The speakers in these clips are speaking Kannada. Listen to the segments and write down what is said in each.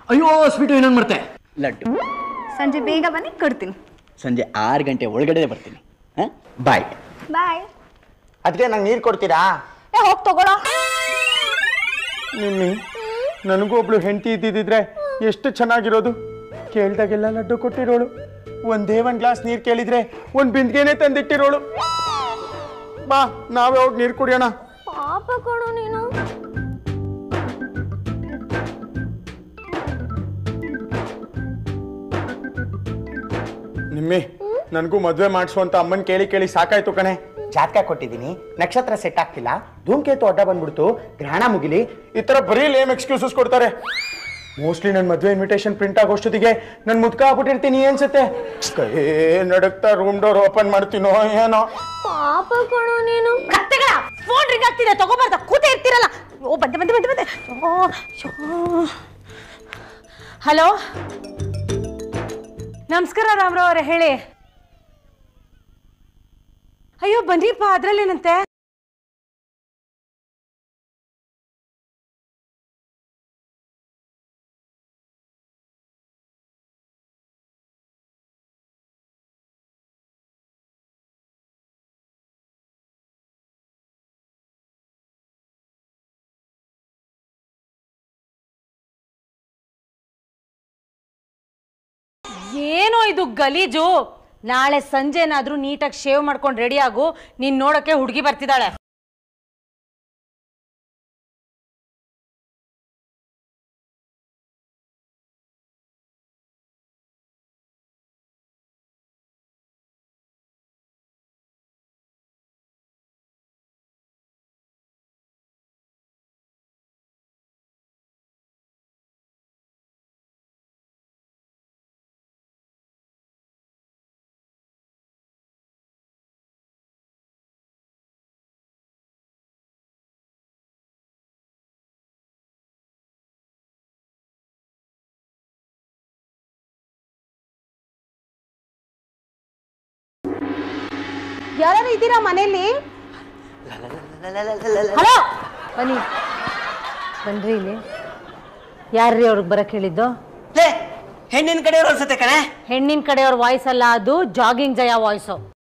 ಅಯ್ಯೋ ಸ್ವೀಟು ಇನ್ನೊಂದು ಮರ್ತೆ ಲಡ್ಡು ಸಂಜೆ ಬೇಗ ಬನ್ನಿ ಕೊಡ್ತೀನಿ ಸಂಜೆ ಆರು ಗಂಟೆ ಒಳಗಡೆ ಬರ್ತೀನಿ ಹಾಂ ಬಾಯ್ ಬಾಯ್ ಅದಕ್ಕೆ ನಂಗೆ ನೀರು ಕೊಡ್ತೀರಾ ಏ ಹೋಗಿ ತಗೊಳ್ಳೋ ನಿಮ್ಮಿ ನನಗೂ ಒಬ್ಳು ಹೆಂಡತಿ ಇದ್ದಿದ್ರೆ ಎಷ್ಟು ಚೆನ್ನಾಗಿರೋದು ಕೇಳ್ದಾಗೆಲ್ಲ ಲಡ್ಡು ಕೊಟ್ಟಿರೋಳು ಒಂದೇ ಒಂದು ಗ್ಲಾಸ್ ನೀರು ಕೇಳಿದ್ರೆ ಒಂದು ಬಿಂದಿಗೆನೆ ತಂದಿಟ್ಟಿರೋಳು ಬಾ ನಾವೇ ಹೋಗಿ ನೀರು ಕುಡಿಯೋಣ ಪಾಪ ಕೊಡು ನೀನು ನಿಮ್ಮಿ ನನಗೂ ಮದುವೆ ಮಾಡಿಸು ಅಂತ ಅಮ್ಮನ್ ಕೇಳಿ ಕೇಳಿ ಸಾಕಾಯ್ತು ಕಣೆ ಜಾತಕ ಕೊಟ್ಟಿದ್ದೀನಿ ನಕ್ಷತ್ರ ಸೆಟ್ ಆಗ್ತಿಲ್ಲ ಧೂಮಕೇತು ಅಡ್ಡ ಬಂದ್ಬಿಡ್ತು ಗ್ರಹಣ ಮುಗಿಲಿ ಈ ತರ ಬರೀ ಲೇಮ್ ಎಕ್ಸ್ಕ್ಯೂಸಸ್ ಕೊಡ್ತಾರೆ ಮೋಸ್ಟ್ಲಿ ನನ್ನ ಮದುವೆ ಇನ್ವಿಟೇಷನ್ ಪ್ರಿಂಟ್ ಆಗೋಷ್ಟೊತ್ತಿಗೆ ನನ್ನ ಮುದ್ಕ ಆಗ್ಬಿಟ್ಟಿರ್ತೀನಿ ಅನ್ಸುತ್ತೆ ಕೈ ನಡಕ್ತಾ ರೂಮ್ ಡೋರ್ ಓಪನ್ ಮಾಡ್ತೀನೋ ಏನೋ ಪಾಪ ಕೊಡು ನೀನು ಕತ್ತೆಗಳ ಫೋನ್ ರಿಂಗ್ ಆಗ್ತಿದೆ ತಗೋಬಾರ್ದ ಕೂತೆ ಇರ್ತೀರಲ್ಲ ಓ ಬಂದೆ ಬಂದೆ ಬಂದೆ ಬಂದೆ ಹಲೋ ನಮಸ್ಕಾರ ರಾಮರಾವ್ ಅವರೇ ಹೇಳಿ ಅಯ್ಯೋ ಬನ್ನಿಪ್ಪ ಅದ್ರಲ್ಲೇನಂತೆ ಏನೋ ಇದು ಗಲೀಜು ನಾಳೆ ಸಂಜೆನಾದ್ರೂ ನೀಟಾಗಿ ಶೇವ್ ಮಾಡ್ಕೊಂಡು ರೆಡಿ ಆಗು ನೀನ್ ನೋಡಕ್ಕೆ ಹುಡುಗಿ ಬರ್ತಿದ್ದಾಳೆ ಯಾರು ಇದ್ದೀರಾ ಮನೇಲಿ ಹಲೋ ಬನ್ನಿ ಬನ್ರಿ ಇಲ್ಲಿ ಯಾರ್ರೀ ಅವ್ರಿಗೆ ಬರಕ್ ಹೇಳಿದ್ದು ಹೆಣ್ಣಿನ ಕಡೆಯವ್ರು ಅನ್ಸುತ್ತೆ ಕಣೆ ಹೆಣ್ಣಿನ ಕಡೆಯವ್ರ ವಾಯ್ಸ್ ಅಲ್ಲ ಅದು ಜಾಗಿಂಗ್ ಜಯ ವಾಯ್ಸು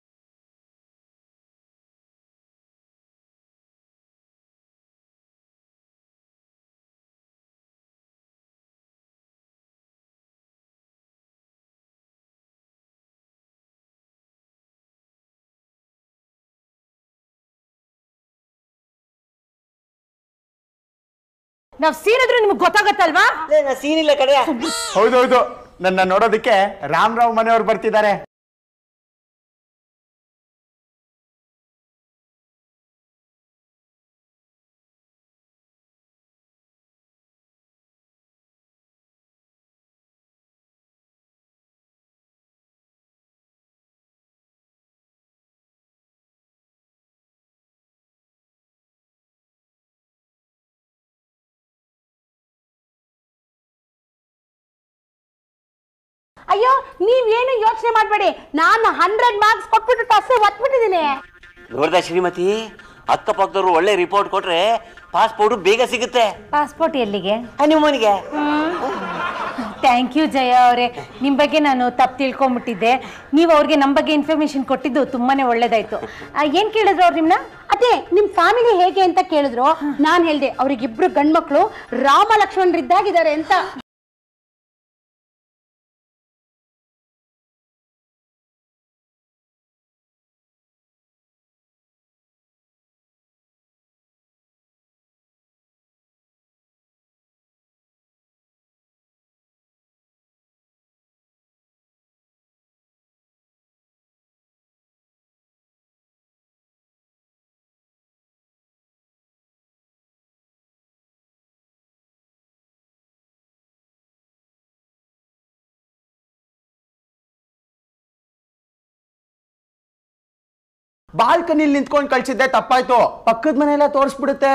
ನಾವ್ ಸೀನಿದ್ರೆ ನಿಮ್ಗೆ ಗೊತ್ತಾಗತ್ತಲ್ವಾ ಸೀನ್ ಇಲ್ಲ ಕಡೆ ಹೌದೌದು ನನ್ನ ನೋಡೋದಕ್ಕೆ ರಾಮರಾವ್ ಮನೆಯವ್ರು ಬರ್ತಿದ್ದಾರೆ ಅಯ್ಯೋ ನೀವೇನು ಯೋಚನೆ ಮಾಡಬೇಡಿ ನಾನು ಹಂಡ್ರೆಡ್ ಮಾರ್ಕ್ಸ್ ಕೊಟ್ಬಿಟ್ಟು ಟಸ್ಸೆ ಒತ್ಬಿಟ್ಟಿದ್ದೀನಿ ನೋಡ್ದ ಶ್ರೀಮತಿ ಅಕ್ಕಪಕ್ಕದವ್ರು ಒಳ್ಳೆ ರಿಪೋರ್ಟ್ ಕೊಟ್ರೆ ಪಾಸ್ಪೋರ್ಟ್ ಬೇಗ ಸಿಗುತ್ತೆ ಪಾಸ್ಪೋರ್ಟ್ ಎಲ್ಲಿಗೆ ಆ, ನಿಮ್ಮ ಮನೆಗೆ ಥ್ಯಾಂಕ್ ಯು ಜಯ ಅವರೇ ನಿಮ್ಮ ಬಗ್ಗೆ ನಾನು ತಪ್ಪು ತಿಳ್ಕೊಂಬಿಟ್ಟಿದ್ದೆ ನೀವು ಅವ್ರಿಗೆ ನಮ್ಮ ಬಗ್ಗೆ ಇನ್ಫಾರ್ಮೇಶನ್ ಕೊಟ್ಟಿದ್ದು ತುಂಬಾನೇ ಒಳ್ಳೇದಾಯ್ತು ಏನು ಕೇಳಿದ್ರು ಅವ್ರು ನಿಮ್ಮನ್ನ ಅದೇ ನಿಮ್ ಫ್ಯಾಮಿಲಿ ಹೇಗೆ ಅಂತ ಕೇಳಿದ್ರು ನಾನ್ ಹೇಳ್ದೆ ಅವ್ರಿಗಿಬ್ರು ಗಂಡ್ಮಕ್ಳು ರಾಮ ಲಕ್ಷ್ಮಣರಿದ್ದಾಗಿದ್ದಾರೆ ಅಂತ ಬಾಲ್ಕನಿಲಿ ನಿಂತ್ಕೊಂಡು ಕಳ್ಸಿದ್ದೆ ತಪ್ಪಾಯ್ತು ಪಕ್ಕದ ಮನೆಯೆಲ್ಲ ತೋರಿಸ್ಬಿಡುತ್ತೆ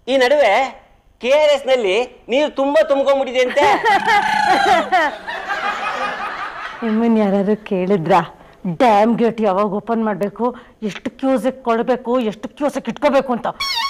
ಈ ನಡುವೆ ಕೆ ಆರ್ ಎಸ್ ನಲ್ಲಿ ನೀರು ತುಂಬಾ ತುಂಬ್ಕೊಂಡ್ಬಿಟ್ಟಿದೆ ಅಂತೆ ನಿಮ್ಮನ್ನ ಯಾರಾದ್ರು ಕೇಳಿದ್ರಾ ಡ್ಯಾಮ್ ಗೇಟ್ ಯಾವಾಗ ಓಪನ್ ಮಾಡಬೇಕು ಎಷ್ಟು ಕ್ಯೂಸೆಕ್ ಕೊಡಬೇಕು ಎಷ್ಟು ಕ್ಯೂಸೆಕ್ ಇಟ್ಕೋಬೇಕು ಅಂತ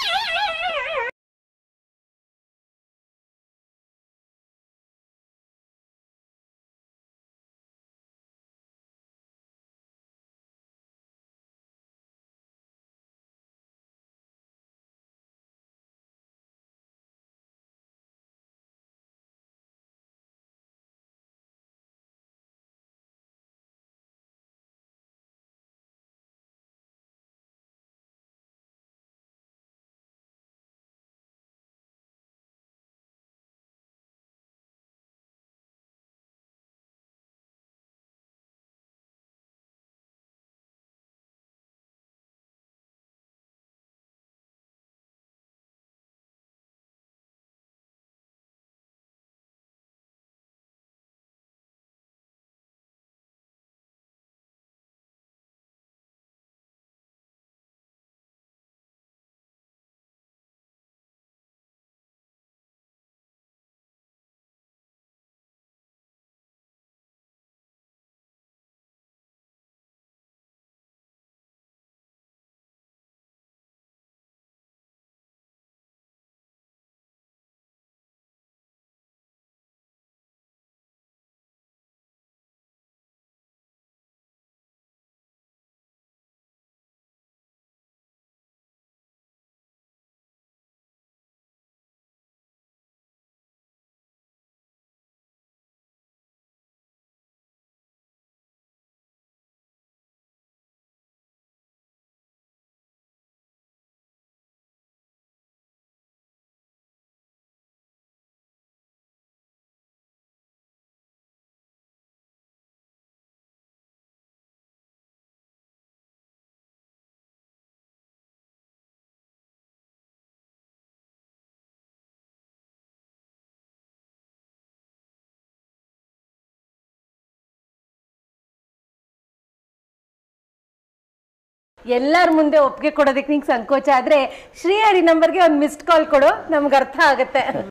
ಎಲ್ಲರ ಮುಂದೆ ಒಪ್ಪಿಗೆ ಕೊಡೋದಕ್ಕೆ ನಿಂಗೆ ಸಂಕೋಚ ಆದ್ರೆ ಶ್ರೀಹರಿ ನಂಬರ್ಗೆ ಒಂದು ಮಿಸ್ಡ್ ಕಾಲ್ ಕೊಡು ನಮ್ಗೆ ಅರ್ಥ ಆಗುತ್ತೆ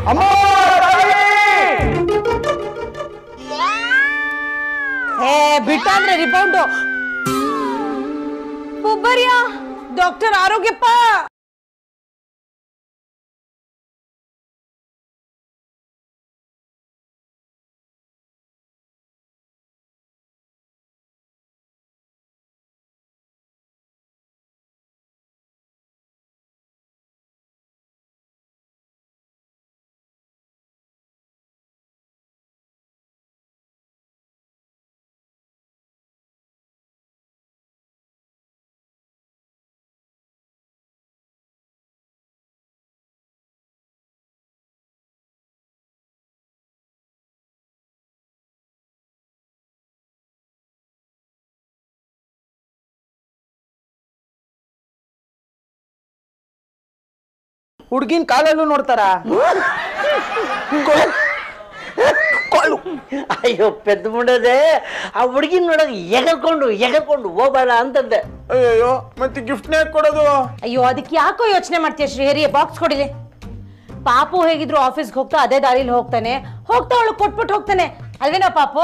ಅಮ್ಮ ತಾಯಿ! ಏ ಬಿಟ್ಟ ಅಂದ್ರೆ ರಿಪೌಂಡು ಒಬ್ಬರ್ಯ ಡಾಕ್ಟರ್ ಆರೋಗ್ಯಪ್ಪ ಹುಡ್ಗಿನ್ ಕಾಲಲ್ಲೂ ನೋಡ್ತಾರ ಅಯ್ಯೋ ಪೆದ್ದ ಮುಂಡದೆ ಆ ಹುಡುಗಿನ ನೋಡಕ್ ಎಗರ್ಕೊಂಡು ಎಗರ್ಕೊಂಡು ಹೋಗಬೇಡ ಅಂತಂದೆ ಅಯ್ಯೋ ಮತ್ತೆ ಗಿಫ್ಟ್ನೇ ಕೊಡೋದು ಅಯ್ಯೋ ಅದಕ್ಕೆ ಯಾಕೋ ಯೋಚನೆ ಮಾಡ್ತೀಯ ಶ್ರೀಹರಿ ಬಾಕ್ಸ್ ಕೊಡಿಲಿ ಪಾಪು ಹೇಗಿದ್ರು ಆಫೀಸ್ಗೆ ಹೋಗ್ತಾ ಅದೇ ದಾರಿಲಿ ಹೋಗ್ತಾನೆ ಹೋಗ್ತಾ ಅವಳು ಕೊಟ್ಬಿಟ್ಟು ಹೋಗ್ತಾನೆ ಅಲ್ವೇನೋ ಪಾಪು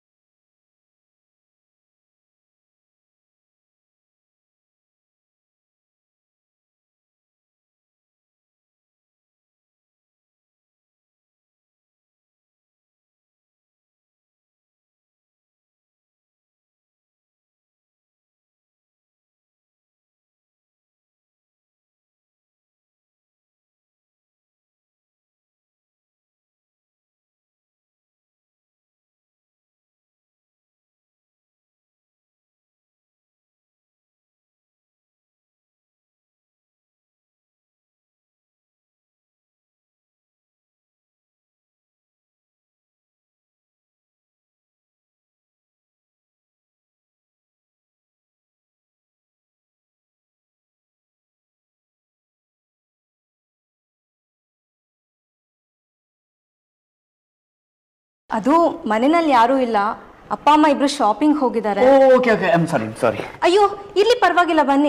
ಅದು ಮನೆಯಲ್ಲಿ ಯಾರೂ ಇಲ್ಲ ಅಪ್ಪ ಅಮ್ಮ ಇಬ್ರು ಶಾಪಿಂಗ್ ಹೋಗಿದ್ದಾರೆ okay okay I'm sorry sorry ಅಯ್ಯೋ ಇಲ್ಲಿ ಪರವಾಗಿಲ್ಲ ಬನ್ನಿ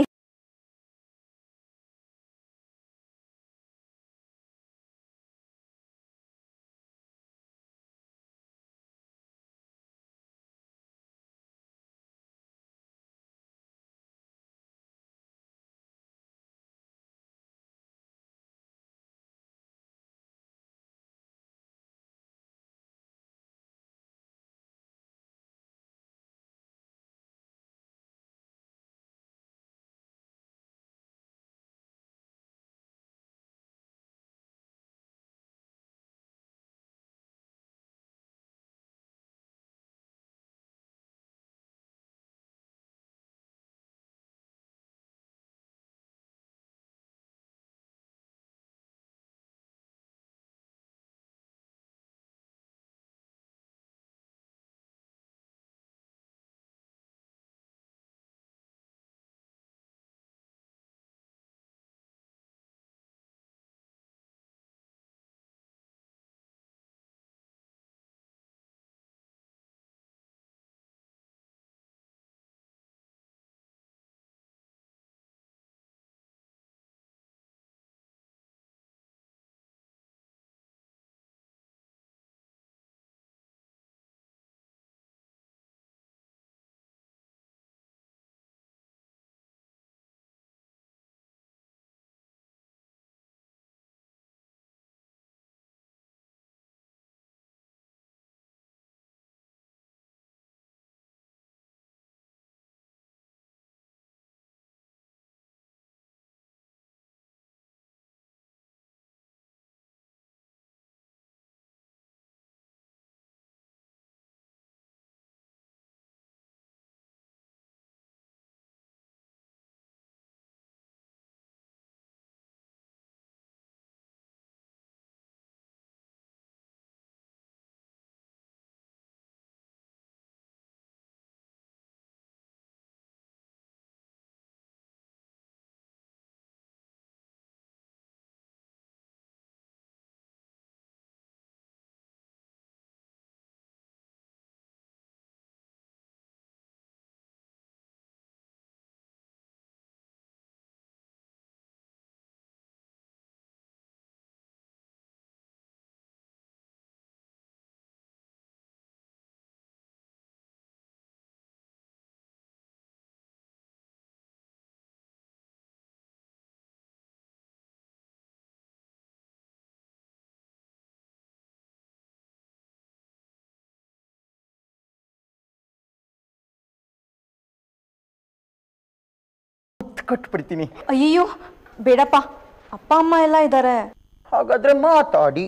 ಕಟ್ಬಿಡ್ತೀನಿ ಅಯ್ಯಯ್ಯೋ ಬೇಡಪ್ಪ ಅಪ್ಪ ಅಮ್ಮ ಎಲ್ಲ ಇದ್ದಾರೆ ಹಾಗಾದ್ರೆ ಮಾತಾಡಿ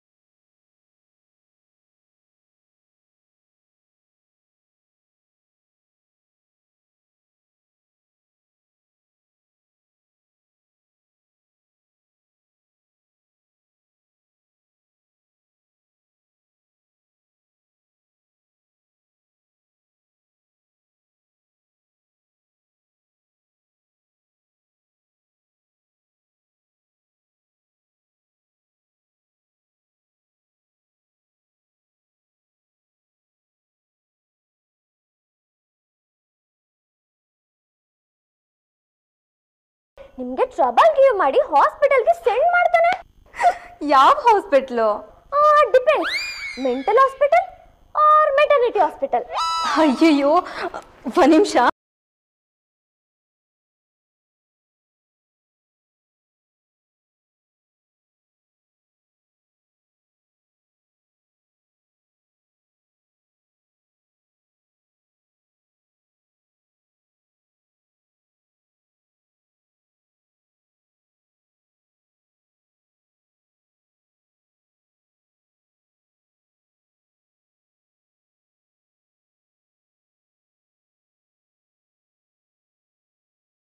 ನಿಮ್ಗೆ ಟ್ರಬಲ್ ಗಿವ್ ಮಾಡಿ ಹಾಸ್ಪಿಟಲ್ಗೆ ಸೆಂಡ್ ಮಾಡ್ತಾನೆ ಯಾವ hospital depends mental hospital or maternity hospital ಅಯ್ಯಯ್ಯೋ ಒಂದು ನಿಮಿಷ